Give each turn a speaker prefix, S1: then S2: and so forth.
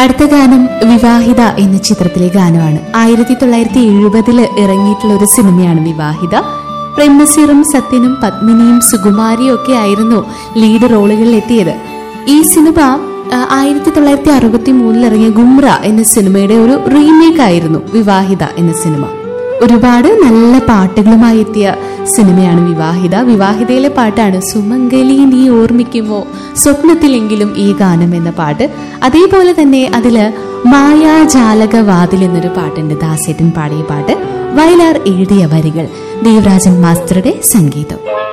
S1: അടുത്ത ഗാനം വിവാഹിത എന്ന ചിത്രത്തിലെ ഗാനമാണ് ആയിരത്തി തൊള്ളായിരത്തി എഴുപതില് ഇറങ്ങിയിട്ടുള്ള ഒരു സിനിമയാണ് വിവാഹിത പ്രേംനസീറും സത്യനും പത്മിനിയും സുകുമാരിയും ഒക്കെ ആയിരുന്നു ലീഡ് റോളുകളിൽ എത്തിയത് ഈ സിനിമ ആ, ആയിരത്തി തൊള്ളായിരത്തി അറുപത്തി മൂന്നിൽ ഇറങ്ങിയ ഗുംറ എന്ന സിനിമയുടെ ഒരു റീമേക്ക് ആയിരുന്നു വിവാഹിത എന്ന സിനിമ ഒരുപാട് നല്ല പാട്ടുകളുമായി എത്തിയ സിനിമയാണ് വിവാഹിത വിവാഹിതയിലെ പാട്ടാണ് സുമംഗലി നീ ഓർമ്മിക്കുമോ സ്വപ്നത്തിലെങ്കിലും ഈ ഗാനം എന്ന പാട്ട് അതേപോലെ തന്നെ അതില് മായാജാലക വാതിൽ എന്നൊരു പാട്ടുണ്ട് ദാസേട്ടൻ പാടിയ പാട്ട് വയലാർ എഴുതിയ വരികൾ ദേവരാജൻ മാസ്റ്ററുടെ സംഗീതം